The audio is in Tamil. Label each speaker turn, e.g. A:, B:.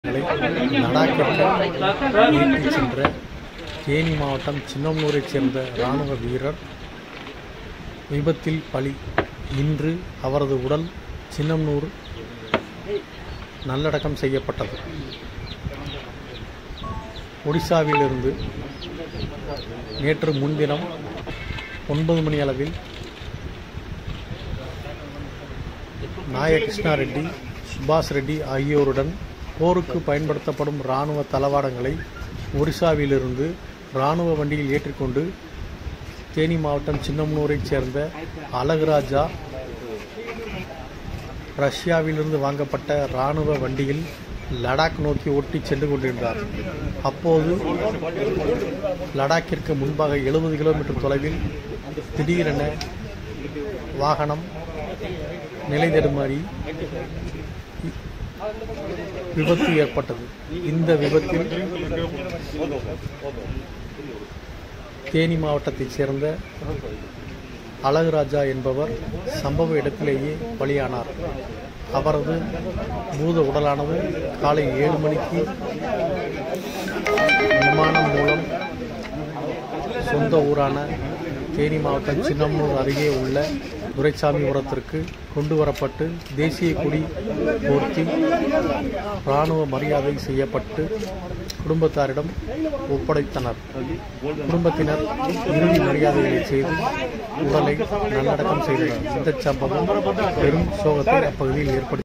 A: லடாக்கிற்கு ஏற்றிச் சென்ற தேனி மாவட்டம் சின்னமனூரைச் சேர்ந்த இராணுவ வீரர் விபத்தில் பலி இன்று அவரது உடல் சின்னமனூர் நல்லடக்கம் செய்யப்பட்டது ஒடிசாவிலிருந்து நேற்று முன்தினம் ஒன்பது மணி அளவில் நாய கிருஷ்ணா ரெட்டி சுபாஷ் ரெட்டி ஆகியோருடன் போருக்கு பயன்படுத்தப்படும் இராணுவ தளவாடங்களை ஒரிசாவிலிருந்து இராணுவ வண்டியில் ஏற்றிக்கொண்டு தேனி மாவட்டம் சின்னமனூரைச் சேர்ந்த அழகுராஜா ரஷ்யாவிலிருந்து வாங்கப்பட்ட இராணுவ வண்டியில் லடாக் நோக்கி ஓட்டிச் சென்று கொண்டிருந்தார் அப்போது லடாக்கிற்கு முன்பாக எழுபது கிலோமீட்டர் தொலைவில் திடீரென வாகனம் நிலை தடுமாறி விபத்து ஏற்பட்டது இந்த விபத்தில் தேனி மாவட்டத்தைச் சேர்ந்த அழகுராஜா என்பவர் சம்பவ இடத்திலேயே பலியானார் அவரது பூத உடலானது காலை ஏழு மணிக்கு விமானம் மூலம் சொந்த ஊரான தேனி மாவட்டம் சின்னமனூர் அருகே உள்ள துரைசாமிபுரத்திற்கு கொண்டு வரப்பட்டு தேசிய கொடி போர்த்தி இராணுவ மரியாதை செய்யப்பட்டு குடும்பத்தாரிடம் ஒப்படைத்தனர் குடும்பத்தினர் இறுதி மரியாதைகளை செய்து உடலை நல்லடக்கம் செய்தனர் இந்த சம்பவம் பெரும் சோகத்தை அப்பகுதியில் ஏற்படுத்தி